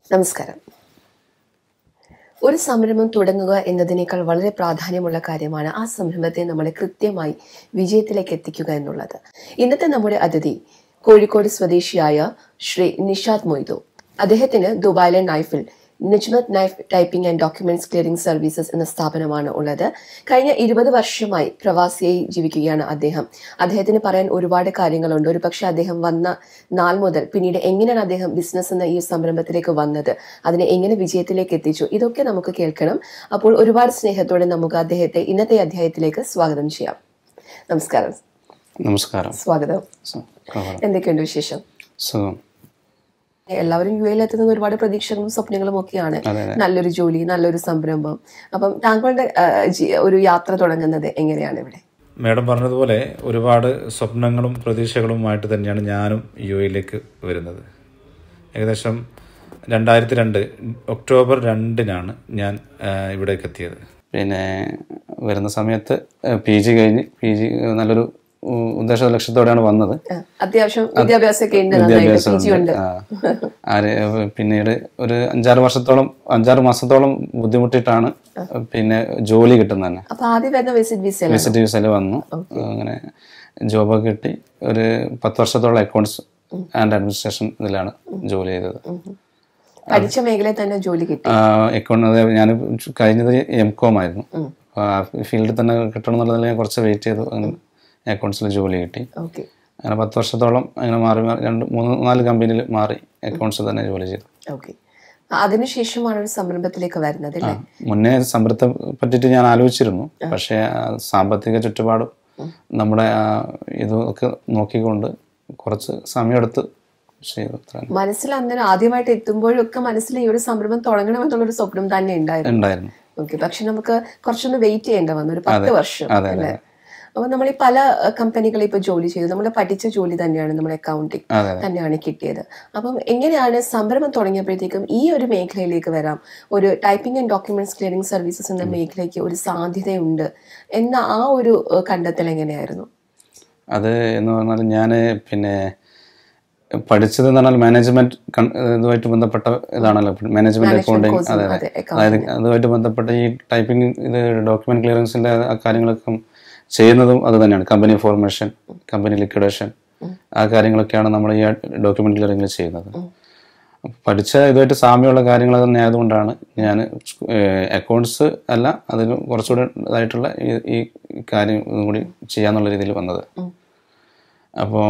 നമസ്കാരം ഒരു സംരംഭം തുടങ്ങുക എന്നതിനേക്കാൾ വളരെ പ്രാധാന്യമുള്ള കാര്യമാണ് ആ സംരംഭത്തെ നമ്മളെ കൃത്യമായി വിജയത്തിലേക്ക് എത്തിക്കുക എന്നുള്ളത് ഇന്നത്തെ നമ്മുടെ അതിഥി കോഴിക്കോട് സ്വദേശിയായ ശ്രീ നിഷാദ് മൊയ്തു അദ്ദേഹത്തിന് ദുബായിലെ നൈഫിൽ Nejmat Naif typing and documents clearing services എന്ന സ്ഥാപനമാണ് ഉള്ളത് കഴിഞ്ഞ ഇരുപത് വർഷമായി പ്രവാസിയായി ജീവിക്കുകയാണ് അദ്ദേഹം അദ്ദേഹത്തിന് പറയാൻ ഒരുപാട് കാര്യങ്ങളുണ്ട് ഒരു പക്ഷേ അദ്ദേഹം വന്ന നാൾ മുതൽ പിന്നീട് എങ്ങനെയാണ് അദ്ദേഹം ബിസിനസ് എന്ന ഈ സംരംഭത്തിലേക്ക് വന്നത് അതിനെ എങ്ങനെ വിജയത്തിലേക്ക് എത്തിച്ചു ഇതൊക്കെ നമുക്ക് കേൾക്കണം അപ്പോൾ ഒരുപാട് സ്നേഹത്തോടെ നമുക്ക് അദ്ദേഹത്തെ ഇന്നത്തെ അധ്യായത്തിലേക്ക് സ്വാഗതം ചെയ്യാം നമസ്കാരം നമസ്കാരം സ്വാഗതം സു- കൊള്ളാം. എന്തൊക്കെയുണ്ട് വിശേഷം സുഖം എല്ലാവരും യു എയിൽ എത്തുന്നത് ഒരുപാട് പ്രതീക്ഷകളും സ്വപ്നങ്ങളും ഒക്കെയാണ് അതെ, അതെ. നല്ലൊരു ജോലി നല്ലൊരു സംരംഭം അപ്പം താങ്കളുടെ ആ, ജി- ഒരു യാത്ര തുടങ്ങുന്നത് എങ്ങനെയാണ് ഇവിടെ മാഡം പറഞ്ഞതുപോലെ ഒരുപാട് സ്വപ്നങ്ങളും പ്രതീക്ഷകളുമായിട്ട് തന്നെയാണ് ഞാനും യു എയിലേക്ക് വരുന്നത് ഏകദേശം രണ്ടായിരത്തി രണ്ട് ഒക്ടോബർ രണ്ടിനാണ് ഞാൻ ആ, ഇവിടേക്ക് എത്തിയത് പിന്നെ വരുന്ന സമയത്ത് പി ജി കഴിഞ്ഞ് പി ജി നല്ലൊരു ഉ- ഉദ്ദേശ ലക്ഷ്യത്തോടെയാണ് വന്നത് ആ, അത്യാവശ്യം വിദ്യാഭ്യാസമൊക്കെ ഉണ്ട് നന്നായിട്ട് വിദ്യാഭ്യാസം പി ജി ഉണ്ട് ആ. ആര് പിന്നീട് ഒരു അഞ്ചാറ് വർഷത്തോളം അഞ്ചാറ് മാസത്തോളം ബുദ്ധിമുട്ടിയിട്ടാണ് പിന്നെ ജോലി കിട്ടുന്നത് തന്നെ അപ്പൊ ആദ്യം വരുന്ന വിസിറ്റ് വിസ വിസിറ്റ് വിസയിൽ വന്നു അങ്ങനെ ജോബൊക്കെ കിട്ടി ഒരു പത്ത് വർഷത്തോളം അക്കൗണ്ട്സ് ആൻഡ് അഡ്മിനിസ്ട്രേഷൻ ഇതിലാണ് ജോലി ചെയ്തത് പഠിച്ച മേഖലയിൽ തന്നെ ജോലി കിട്ടി അക്കൗണ്ട് ഞാൻ കഴിഞ്ഞത് എം കോം ആയിരുന്നു അപ്പോൾ ആ ഫീൽഡിൽ തന്നെ കിട്ടണം എന്നുള്ളതിൽ ഞാൻ കുറച്ച് വെയിറ്റ് ചെയ്തു അങ്ങനെ അക്കൗണ്ട്സിൽ ജോലി കിട്ടി ഓക്കെ അങ്ങനെ പത്ത് വർഷത്തോളം അങ്ങനെ മാറി മാറി രണ്ട് മൂന്ന് നാല് കമ്പനിയിൽ മാറി അക്കൗണ്ട്സിൽ തന്നെ ജോലി ചെയ്തു ഓക്കെ അതിനുശേഷമാണ് ഒരു സംരംഭത്തിലേക്ക് വരുന്നത് അല്ലേ മുന്നേ സംരംഭത്തെ പറ്റിയിട്ട് ഞാൻ ആലോചിച്ചിരുന്നു പക്ഷേ ആ സാമ്പത്തിക ചുറ്റുപാടും നമ്മുടെ ആ ഇതൊക്കെ നോക്കിക്കൊണ്ട് കുറച്ച് സമയമെടുത്ത് ചെയ്തു അത്ര തന്നെ. മനസ്സിൽ അന്നേരം ആദ്യമായിട്ട് എത്തുമ്പോഴൊക്കെ മനസ്സിൽ ഈ ഒരു സംരംഭം തുടങ്ങണമെന്നുള്ളൊരു സ്വപ്നം തന്നെ ഉണ്ടായിരുന്നു ഉണ്ടായിരുന്നു ഓക്കെ പക്ഷെ നമുക്ക് കുറച്ചൊന്ന് വെയിറ്റ് ചെയ്യേണ്ട വന്നു ഒരു പത്ത് വർഷം അതെ, അല്ലേ അപ്പൊ നമ്മൾ ഈ പല കമ്പനികളിൽ ഇപ്പൊ ജോലി ചെയ്തു നമ്മൾ പഠിച്ച ജോലി തന്നെയാണ് നമ്മൾ അക്കൗണ്ടിങ് അതെ അതെ തന്നെയാണ് കിട്ടിയത് അപ്പം എങ്ങനെയാണ് സംരംഭം തുടങ്ങിയപ്പോഴത്തേക്കും ഈ ഒരു മേഖലയിലേക്ക് വരാം ഒരു typing and documents clearing services എന്ന മേഖലയ്ക്ക് ഒരു സാധ്യതയുണ്ട് എന്ന ആ ഒരു ഏഹ്, കണ്ടെത്തൽ എങ്ങനെയായിരുന്നു അത് എന്ന് പറഞ്ഞാൽ ഞാൻ പിന്നെ പഠിച്ചത് എന്ന് പറഞ്ഞാൽ മാനേജ്മെന്റ് കൺ- ഇതുമായിട്ട് ബന്ധപ്പെട്ട ഇതാണല്ലോ മാനേജ്മെന്റ് അക്കൗണ്ടിങ് course ഉം, അതെ അതെ, അതെ അതായത് അതുമായിട്ട് ബന്ധപ്പെട്ട ഈ ടൈപ്പിംഗ് ഇത് ഡോക്യുമെന്റ് ക്ലിയറൻസിന്റെ ആ കാര്യങ്ങളൊക്കെ ചെയ്യുന്നതും അത് തന്നെയാണ് കമ്പനി ഫോർമേഷൻ കമ്പനി ലിക്വിഡേഷൻ ആ കാര്യങ്ങളൊക്കെയാണ് നമ്മൾ ഈ ഡോക്യുമെന്റ് ക്ലിയറിംഗിൽ ചെയ്യുന്നത് അപ്പൊ പഠിച്ച ഇതുമായിട്ട് സാമ്യമുള്ള കാര്യങ്ങൾ തന്നെ ആയതുകൊണ്ടാണ് ഞാൻ അക്കൗണ്ട്സ് അല്ല അതിന് കുറച്ചുകൂടെ ഇതായിട്ടുള്ള ഈ ഈ കാര്യം ഇതും കൂടി ചെയ്യാന്നുള്ള രീതിയിൽ വന്നത് അപ്പോൾ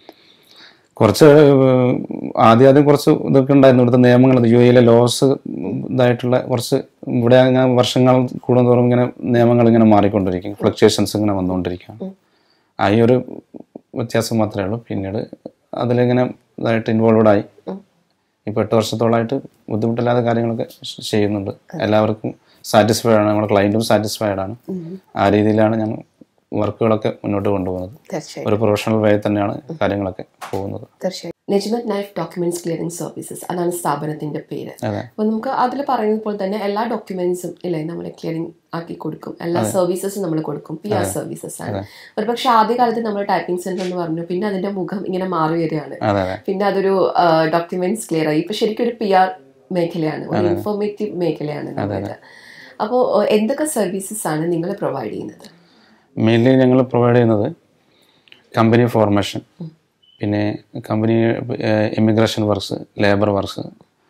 കുറച്ച് ഏഹ്, ആദ്യം ആദ്യം കുറച്ച് ഇതൊക്കെ ഉണ്ടായിരുന്നു ഇവിടുത്തെ നിയമങ്ങൾ യു എയിലെ ലോസ് ഇതായിട്ടുള്ള കുറച്ച് ഇവിടെ അങ്ങനെ വർഷങ്ങൾ കൂടുന്തോറും ഇങ്ങനെ നിയമങ്ങൾ ഇങ്ങനെ മാറിക്കൊണ്ടിരിക്കും ഫ്ലക്ച്വേഷൻസ് ഇങ്ങനെ വന്നുകൊണ്ടിരിക്കും ആ ഈ ഒരു വ്യത്യാസം മാത്രമേ ഉള്ളൂ പിന്നീട് അതിലിങ്ങനെ ഇതായിട്ട് ഇൻവോൾവഡ് ആയി ഇപ്പോൾ എട്ട് വർഷത്തോളമായിട്ട് ബുദ്ധിമുട്ടില്ലാത്ത കാര്യങ്ങളൊക്കെ ഷ് ചെയ്യുന്നുണ്ട് എല്ലാവർക്കും സാറ്റിസ്ഫൈഡ് ആണ് നമ്മുടെ ക്ലയൻറ്റും സാറ്റിസ്ഫൈഡ് ആണ് ആ രീതിയിലാണ് ഞങ്ങൾ വർക്കുകളൊക്കെ മുന്നോട്ട് കൊണ്ടുപോകുന്നത് തീർച്ചയായും ഒരു പ്രൊഫഷണൽ വേ തന്നെയാണ് കാര്യങ്ങളൊക്കെ പോകുന്നത് തീർച്ചയായും Nejmat Naif documents clearing services അതാണ് സ്ഥാപനത്തിന്റെ പേര് അതെ അപ്പൊ നമുക്ക് അതിൽ പറയുന്നത് പോലെ തന്നെ എല്ലാ ഡോക്യുമെന്റ്സും ഇല്ലേ നമ്മൾ ക്ലിയറിംഗ് ആക്കി കൊടുക്കും എല്ലാ സർവീസസും നമ്മൾ കൊടുക്കും പി ആർ സർവീസസ് ആണ് ഒരു പക്ഷെ ആദ്യകാലത്ത് നമ്മൾ ടൈപ്പിംഗ് സെന്റർ എന്ന് പറഞ്ഞു പിന്നെ അതിന്റെ മുഖം ഇങ്ങനെ മാറി വരികയാണ് അതെ അതെ പിന്നെ അതൊരു ഡോക്യുമെന്റ്സ് ക്ലിയർ ആയി ഇപ്പൊ ശരിക്കും ഒരു പി ആർ മേഖലയാണ് ഒരു ഇൻഫോർമേറ്റീവ് മേഖലയാണ് നമ്മുടെ അപ്പോൾ എന്തൊക്കെ സർവീസസ് ആണ് നിങ്ങൾ പ്രൊവൈഡ് ചെയ്യുന്നത് മെയിൻലി ഞങ്ങൾ പ്രൊവൈഡ് ചെയ്യുന്നത് കമ്പനി ഫോർമേഷൻ പിന്നെ company immigration works labour works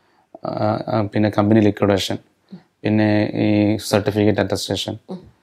പിന്നെ കമ്പനി ലിക്വിഡേഷൻ പിന്നെ ഈ സർട്ടിഫിക്കറ്റ് അറ്റസ്റ്റേഷൻ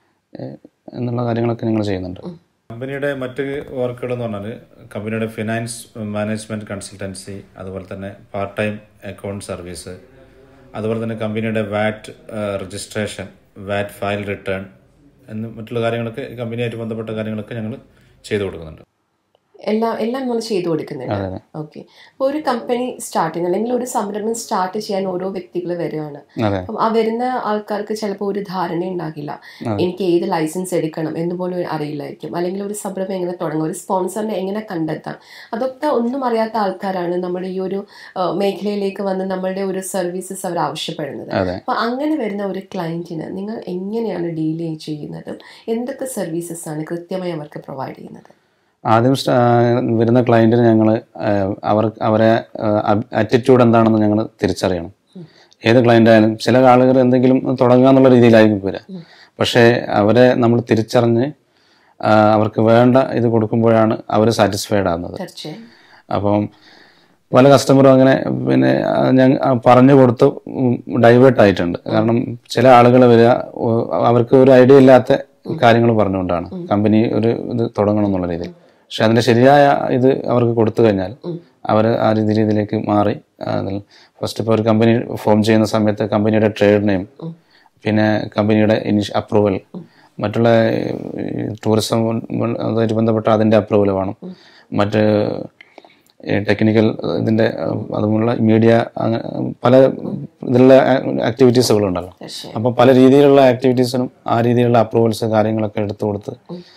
എന്നുള്ള കാര്യങ്ങളൊക്കെ ഞങ്ങൾ ചെയ്യുന്നുണ്ട് കമ്പനിയുടെ മറ്റ് വർക്കുകൾ എന്ന് പറഞ്ഞാൽ കമ്പനിയുടെ ഫിനാൻസ് മാനേജ്മെന്റ് കൺസൾട്ടൻസി അതുപോലെ തന്നെ പാർട്ട് ടൈം അക്കൗണ്ട് സർവീസ് അതുപോലെ തന്നെ കമ്പനിയുടെ VAT registration VAT file return എന്ന് മറ്റുള്ള കാര്യങ്ങളൊക്കെ കമ്പനിയായിട്ട് ബന്ധപ്പെട്ട കാര്യങ്ങളൊക്കെ ഞങ്ങൾ ചെയ്തു കൊടുക്കുന്നുണ്ട് എല്ലാം എല്ലാം നമ്മൾ ചെയ്തു കൊടുക്കുന്നുണ്ട് ഓക്കെ അപ്പോൾ ഒരു കമ്പനി സ്റ്റാർട്ട് ചെയ്യുന്ന അല്ലെങ്കിൽ ഒരു സംരംഭം സ്റ്റാർട്ട് ചെയ്യാൻ ഓരോ വ്യക്തികൾ വരികയാണ് അതെ അപ്പം ആ വരുന്ന ആൾക്കാർക്ക് ചിലപ്പോൾ ഒരു ധാരണ ഉണ്ടാകില്ല എനിക്ക് ഏത് ലൈസൻസ് എടുക്കണം എന്ന് പോലും അറിയില്ലായിരിക്കും അല്ലെങ്കിൽ ഒരു സംരംഭം എങ്ങനെ തുടങ്ങാം ഒരു സ്പോൺസറിനെ എങ്ങനെ കണ്ടെത്താം അതൊക്കെ ഒന്നും അറിയാത്ത ആൾക്കാരാണ് നമ്മുടെ ഈ ഒരു ആ, മേഖലയിലേക്ക് വന്ന് നമ്മളുടെ ഒരു സർവീസസ് അവർ ആവശ്യപ്പെടുന്നത് അതെ അപ്പൊ അങ്ങനെ വരുന്ന ഒരു ക്ലയന്റിന് നിങ്ങൾ എങ്ങനെയാണ് ഡീൽ ചെയ്യുന്നത് എന്തൊക്കെ സർവീസസ് ആണ് കൃത്യമായി അവർക്ക് പ്രൊവൈഡ് ചെയ്യുന്നത് ആദ്യം സ്റ്റ- ആ, വരുന്ന ക്ലയൻറ്റിന് ഞങ്ങൾ അവർ അവരെ ആറ്റിറ്റ്യൂഡ് എന്താണെന്ന് ഞങ്ങൾ തിരിച്ചറിയണം ഏത് ക്ലയൻ്റ് ആയാലും ചില ആളുകൾ എന്തെങ്കിലും തുടങ്ങുക എന്നുള്ള രീതിയിലായിരിക്കും വരിക പക്ഷേ അവരെ നമ്മൾ തിരിച്ചറിഞ്ഞ് ആ, അവർക്ക് വേണ്ട ഇത് കൊടുക്കുമ്പോഴാണ് അവർ സാറ്റിസ്ഫൈഡ് ആകുന്നത് തീർച്ചയായും അപ്പം പല കസ്റ്റമറും അങ്ങനെ പിന്നെ ഞാൻ പറഞ്ഞു കൊടുത്ത് ഡൈവേർട്ട് ആയിട്ടുണ്ട് കാരണം ചില ആളുകൾ വരിക ഓ, അവർക്ക് ഒരു ഐഡിയ ഇല്ലാത്ത കാര്യങ്ങൾ പറഞ്ഞുകൊണ്ടാണ് കമ്പനി ഒരു ഇത് തുടങ്ങണം എന്നുള്ള രീതിയിൽ പക്ഷെ അതിന്റെ ശരിയായ ഇത് അവർക്ക് കൊടുത്തു കഴിഞ്ഞാൽ അവർ ആ രീതി രീതിയിലേക്ക് മാറി ഫസ്റ്റ് ഇപ്പോൾ ഒരു കമ്പനി ഫോം ചെയ്യുന്ന സമയത്ത് കമ്പനിയുടെ ട്രേഡ് നെയിം പിന്നെ കമ്പനിയുടെ ഇനിഷ് അപ്രൂവൽ മറ്റുള്ള ടൂറിസം അതുമായിട്ട് ബന്ധപ്പെട്ട അതിന്റെ അപ്രൂവൽ വേണം മറ്റ് ടെക്നിക്കൽ ഇതിന്റെ അഹ് അതുമുള്ള മീഡിയ പല ഇതിലുള്ള ആക്ടിവിറ്റീസുകളുണ്ടല്ലോ തീർച്ചയായും അപ്പോൾ പല രീതിയിലുള്ള ആക്ടിവിറ്റീസിനും ആ രീതിയിലുള്ള അപ്രൂവൽസ് കാര്യങ്ങളൊക്കെ എടുത്തു കൊടുത്ത്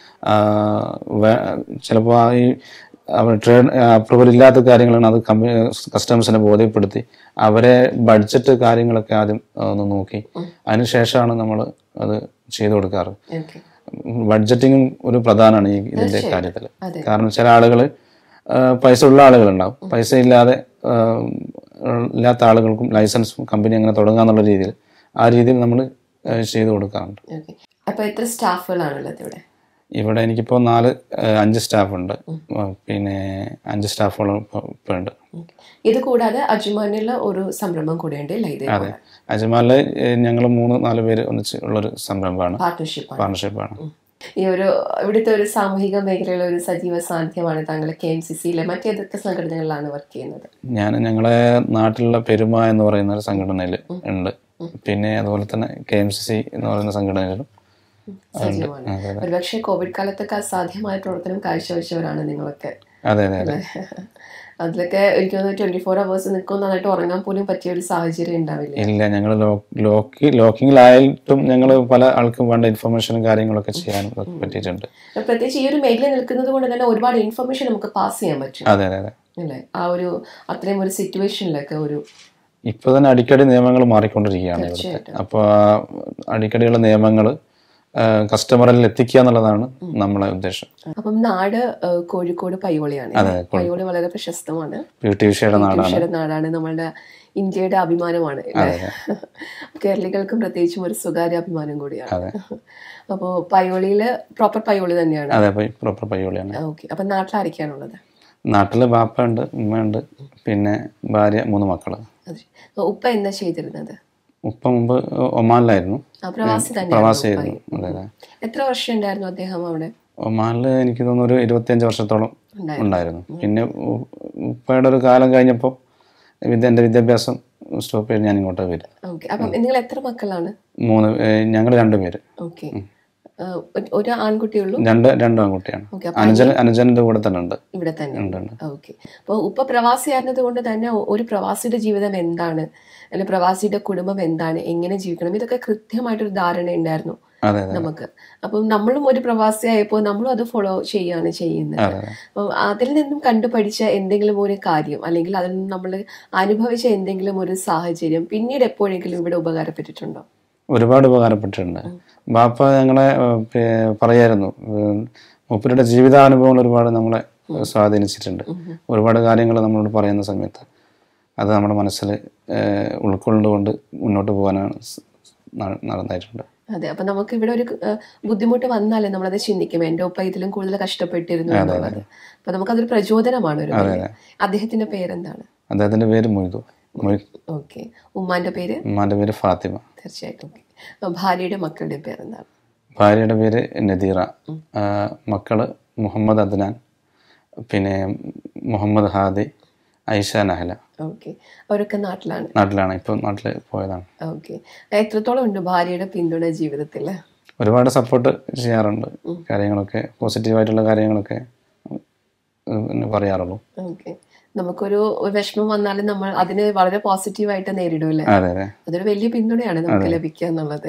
ചിലപ്പോൾ ഈ അവർ ട്രേഡ് അപ്രൂവൽ ഇല്ലാത്ത കാര്യങ്ങളാണ് അത് കമ്പനി കസ്റ്റമേഴ്സിനെ ബോധ്യപ്പെടുത്തി അവരെ ബഡ്ജറ്റ് കാര്യങ്ങളൊക്കെ ആദ്യം ഒന്ന് നോക്കി അതിനുശേഷമാണ് നമ്മൾ അത് ചെയ്തു കൊടുക്കാറ് ഓക്കെ ബഡ്ജറ്റിങ്ങും ഒരു പ്രധാനമാണ് ഈ ഇതിന്റെ കാര്യത്തിൽ അതെ. കാരണം ചില ആളുകൾ പൈസ ഉള്ള ആളുകളുണ്ടാവും പൈസ ഇല്ലാതെ ആ, ഇല്ലാത്ത ആളുകൾക്കും ലൈസൻസും കമ്പനി അങ്ങനെ തുടങ്ങാന്നുള്ള രീതിയിൽ ആ രീതിയിൽ നമ്മൾ ചെയ്തു കൊടുക്കാറുണ്ട് ഓക്കെ അപ്പൊ എത്ര സ്റ്റാഫുകളാണുള്ളത് ഇവിടെ ഇവിടെ എനിക്കിപ്പോൾ നാല് ആ, അഞ്ച് സ്റ്റാഫ് ഉണ്ട് ആ, പിന്നെ അഞ്ച് സ്റ്റാഫുകളും ഇപ്പോൾ ഉണ്ട് Okay. ഇത് കൂടാതെ അജ്മാനിലുള്ള ഒരു സംരംഭം കൂടെയുണ്ട് അല്ലേ ഇത് അതെ അജ്മാലില് ഞങ്ങൾ മൂന്ന് നാല് പേര് ഒന്നിച്ച് ഉള്ളൊരു സംരംഭമാണ് പാർട്ട്ണർഷിപ്പ് പാർട്ണർഷിപ്പാണ് ഈ ഒരു ഇവിടുത്തെ ഒരു സാമൂഹിക മേഖലയിലെ ഒരു സജീവ സാന്നിധ്യമാണ് താങ്കൾ കെ എം സി സിയിലെ മറ്റേതൊക്കെ സംഘടനകളിലാണ് വർക്ക് ചെയ്യുന്നത് ഞാൻ ഞങ്ങളെ നാട്ടിലുള്ള പെരുമ എന്ന് പറയുന്ന ഒരു സംഘടനയിൽ ഉണ്ട് പിന്നെ അതുപോലെ തന്നെ കെ എം സി സി എന്ന് പറയുന്ന സംഘടനയിലും സജീവമാണ് അതെ അതെ ഒരുപക്ഷെ കോവിഡ് കാലത്തൊക്കെ അസാധ്യമായ പ്രവർത്തനം കാഴ്ചവെച്ചവരാണ് നിങ്ങളൊക്കെ അതെ അതെ അതെ അതിലൊക്കെ എനിക്ക് തോന്നുന്നു ട്വന്റി ഫോർ അവേഴ്സ് നിൽക്കും നന്നായിട്ട് ഉറങ്ങാൻ പോലും പറ്റിയ ഒരു സാഹചര്യം ഉണ്ടാവില്ല ഇല്ല ഞങ്ങൾ ലോക്കി ലോക്കിങ്ങിലായിട്ടും ഞങ്ങൾ പല ആൾക്കും വേണ്ട ഇൻഫർമേഷനും കാര്യങ്ങളൊക്കെ ചെയ്യാനും ഒക്കെ പറ്റിയിട്ടുണ്ട് പ്രത്യേകിച്ച് ഈ ഒരു മേഖല നിൽക്കുന്നത് കൊണ്ട് തന്നെ ഒരുപാട് ഇൻഫർമേഷൻ നമുക്ക് പാസ് ചെയ്യാൻ പറ്റും അതെ അതെ അതെ അല്ലേ ആ ഒരു അത്രയും ഒരു സിറ്റുവേഷനിലൊക്കെ ഒരു ഇപ്പൊ തന്നെ അടിക്കടി നിയമങ്ങൾ മാറിക്കൊണ്ടിരിക്കുകയാണ് ഇവിടുത്തെ തീർച്ചയായിട്ടും. അപ്പോൾ അടിക്കടിയുള്ള നിയമങ്ങൾ കസ്റ്റമറിൽ എത്തിക്കുക എന്നുള്ളതാണ് നമ്മളെ ഉദ്ദേശം അപ്പം നാട് ഏഹ്, കോഴിക്കോട് പയ്യോളിയാണ് അതെ, പയ്യോളി വളരെ പ്രശസ്തമാണ് പി ടി ഉഷയുടെ നാടാണ് ഈശ്വര നാടാണ് നമ്മളുടെ ഇന്ത്യയുടെ അഭിമാനമാണ് അല്ലേ? കേരളികൾക്കും പ്രത്യേകിച്ചും ഒരു സ്വകാര്യ അഭിമാനം കൂടിയാണ് അതെ അപ്പോ പയ്യോളിയില് പ്രോപ്പർ പയ്യോളി തന്നെയാണ് അതെ പ്രോപ്പർ പയ്യോളിയാണ് ഓക്കെ അപ്പൊ നാട്ടിലായിരിക്കാനുള്ളത് നാട്ടില് ബാപ്പ ഉണ്ട് ഉമ്മയുണ്ട് പിന്നെ ഭാര്യ മൂന്ന് മക്കള് അതെ. അപ്പൊ ഉപ്പ എന്താ ചെയ്തിരുന്നത് ഉപ്പ മുമ്പ് ഒമാനിലായിരുന്നു ആ പ്രവാസി തന്നെയാണ് പ്രവാസിയായിരുന്നു അതെ അതെ എത്ര വർഷം ഉണ്ടായിരുന്നു അദ്ദേഹം അവിടെ ഒമാനില് എനിക്ക് തോന്നുന്നു ഒരു ഇരുപത്തിയഞ്ച് വർഷത്തോളം ഉണ്ടായിരുന്നു. ഉണ്ടായിരുന്നു പിന്നെ ഉ- ഉപ്പയുടെ ഒരു കാലം കഴിഞ്ഞപ്പോൾ വിദ്യ എൻ്റെ വിദ്യാഭ്യാസം സ്റ്റോപ്പ് ചെയ്ത് ഞാൻ ഇങ്ങോട്ട് വരും ഓക്കെ അപ്പം നിങ്ങൾ എത്ര മക്കളാണ് മൂന്ന് ഞങ്ങൾ രണ്ടുപേര് ഓക്കെ ഒരു ആൺകുട്ടിയുള്ളൂ രണ്ട് രണ്ട് ആൺകുട്ടിയാണ് ഓക്കെ അനുജൻ അനുജൻ്റെ കൂടെ തന്നെ ഉണ്ട് ഇവിടെ തന്നെ ഉണ്ട് ഉണ്ട് ഓക്കെ അപ്പോൾ ഉപ്പ പ്രവാസിയായിരുന്നത് കൊണ്ട് തന്നെ ഒ- ഒരു പ്രവാസിയുടെ ജീവിതം എന്താണ് അല്ലെങ്കിൽ പ്രവാസിയുടെ കുടുംബം എന്താണ് എങ്ങനെ ജീവിക്കണം ഇതൊക്കെ കൃത്യമായിട്ടൊരു ധാരണ ഉണ്ടായിരുന്നു അതെ അതെ നമുക്ക് അപ്പം നമ്മളും ഒരു പ്രവാസിയായപ്പോൾ നമ്മളും അത് ഫോളോ ചെയ്യാണ് ചെയ്യുന്നത് അതെ അതെ അപ്പം അതിൽ നിന്നും കണ്ടുപഠിച്ച എന്തെങ്കിലും ഒരു കാര്യം അല്ലെങ്കിൽ അതിൽ നിന്നും നമ്മൾ അനുഭവിച്ച എന്തെങ്കിലും ഒരു സാഹചര്യം പിന്നീട് എപ്പോഴെങ്കിലും ഇവിടെ ഉപകാരപ്പെട്ടിട്ടുണ്ടോ ഒരുപാട് ഉപകാരപ്പെട്ടിട്ടുണ്ട് ബാപ്പ ഞങ്ങളെ ഏഹ്, പേ- പറയായിരുന്നു ഏഹ്, മൂപ്പരുടെ ജീവിതാനുഭവങ്ങൾ ഒരുപാട് നമ്മളെ സ്വാധീനിച്ചിട്ടുണ്ട് ഒരുപാട് കാര്യങ്ങൾ നമ്മളോട് പറയുന്ന സമയത്ത് അത് നമ്മുടെ മനസ്സിൽ ഏഹ്, ഉൾക്കൊണ്ടുകൊണ്ട് മുന്നോട്ട് പോകാനാണ് സ് ന- നടന്നായിട്ടുണ്ട് അതെ അപ്പൊ നമുക്ക് ഇവിടെ ഒരു ഏഹ്, ബുദ്ധിമുട്ട് വന്നാലേ നമ്മളത് ചിന്തിക്കും എന്റെ ഒപ്പം ഇതിലും കൂടുതൽ കഷ്ടപ്പെട്ടിരുന്നു എന്നുള്ളത് അപ്പൊ നമുക്കതൊരു പ്രചോദനമാണ് ഒരു അതെ, പേര്. അദ്ദേഹത്തിന്റെ പേരെന്താണ് അദ്ദേഹത്തിന്റെ പേര് മൊയ്തു മൊയ് ഓക്കെ ഉമ്മാന്റെ പേര് ഉമ്മാന്റെ പേര് ഫാത്തിമ തീർച്ചയായിട്ടും ഓക്കെ ഭാര്യയുടെ മക്കളുടെ പേരെന്താണ് ഭാര്യയുടെ പേര് നദീറ ആ, മക്കള് മുഹമ്മദ് അദ്നാൻ പിന്നെ മുഹമ്മദ് ഹാദി ഐഷ നഹല ഓക്കെ അവരൊക്കെ നാട്ടിലാണ് നാട്ടിലാണ് ഇപ്പം നാട്ടിൽ പോയതാണ് ഓക്കെ എത്രത്തോളം ഉണ്ട് ഭാര്യയുടെ പിന്തുണ ജീവിതത്തിൽ ഒരുപാട് സപ്പോർട്ട് ചെയ്യാറുണ്ട് കാര്യങ്ങളൊക്കെ പോസിറ്റീവായിട്ടുള്ള കാര്യങ്ങളൊക്കെ ഉം, പിന്നെ പറയാറുള്ളൂ ഓക്കെ നമുക്കൊരു വിഷമം വന്നാലും നമ്മൾ അതിനെ വളരെ പോസിറ്റീവായിട്ട് നേരിടൂല്ലേ അതെ അതെ അതൊരു വലിയ പിന്തുണയാണ് നമുക്ക് ലഭിക്കുക എന്നുള്ളത്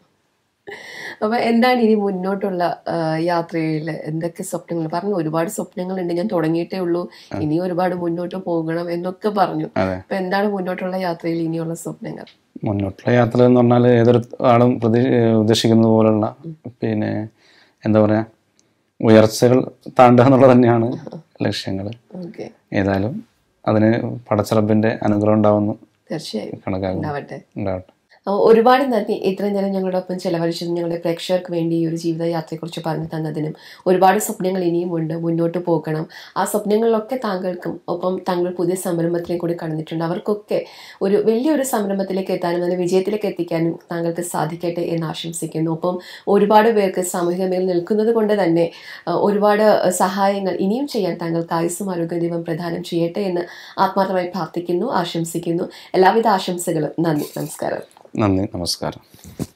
അപ്പൊ എന്താണ് ഇനി മുന്നോട്ടുള്ള ആ, യാത്രയിൽ എന്തൊക്കെ സ്വപ്നങ്ങൾ പറഞ്ഞു ഒരുപാട് സ്വപ്നങ്ങളുണ്ട് ഞാൻ തുടങ്ങിയിട്ടേ ഉള്ളൂ ഇനി ഒരുപാട് മുന്നോട്ട് പോകണം എന്നൊക്കെ പറഞ്ഞു അതെ. അപ്പൊ എന്താണ് മുന്നോട്ടുള്ള യാത്രയിൽ ഇനിയുള്ള സ്വപ്നങ്ങൾ മുന്നോട്ടുള്ള യാത്ര എന്ന് പറഞ്ഞാൽ ഏതൊരു ആളും പ്രതി ഉദ്ദേശിക്കുന്നത് പോലുള്ള പിന്നെ എന്താ പറയാ ഉയർച്ചകൾ താണ്ടുക എന്നുള്ളത് തന്നെയാണ് ലക്ഷ്യങ്ങൾ ഓക്കെ ഏതായാലും അതിന് പടച്ചറബിന്റെ അനുഗ്രഹം ഉണ്ടാവുന്നു തീർച്ചയായും കണക്കാക്കുന്നു ഉണ്ടാവട്ടെ ഉണ്ടാവട്ടെ അപ്പോൾ ഒരുപാട് നന്ദി ഇത്രയും നേരം ഞങ്ങളോടൊപ്പം ചെലവഴിച്ചതും ഞങ്ങളുടെ പ്രേക്ഷകർക്ക് വേണ്ടി ഈ ഒരു ജീവിതയാത്രയെക്കുറിച്ച് പറഞ്ഞു തന്നതിനും ഒരുപാട് സ്വപ്നങ്ങൾ ഇനിയും ഉണ്ട് മുന്നോട്ട് പോകണം ആ സ്വപ്നങ്ങളിലൊക്കെ താങ്കൾക്കും ഒപ്പം താങ്കൾ പുതിയ സംരംഭത്തിലേക്ക് കൂടി കടന്നിട്ടുണ്ട് അവർക്കൊക്കെ ഒരു വലിയൊരു സംരംഭത്തിലേക്ക് എത്താനും അതിനെ വിജയത്തിലേക്ക് എത്തിക്കാനും താങ്കൾക്ക് സാധിക്കട്ടെ എന്ന് ആശംസിക്കുന്നു ഒപ്പം ഒരുപാട് പേർക്ക് സാമൂഹിക മേഖല നിൽക്കുന്നത് കൊണ്ട് തന്നെ ആ, ഒരുപാട് സഹായങ്ങൾ ഇനിയും ചെയ്യാൻ താങ്കൾക്ക് ആയുസ്സും ആരോഗ്യ ദൈവം പ്രദാനം ചെയ്യട്ടെ എന്ന് ആത്മാർത്ഥമായി പ്രാർത്ഥിക്കുന്നു ആശംസിക്കുന്നു എല്ലാവിധ ആശംസകളും നന്ദി നമസ്കാരം നന്ദി നമസ്കാരം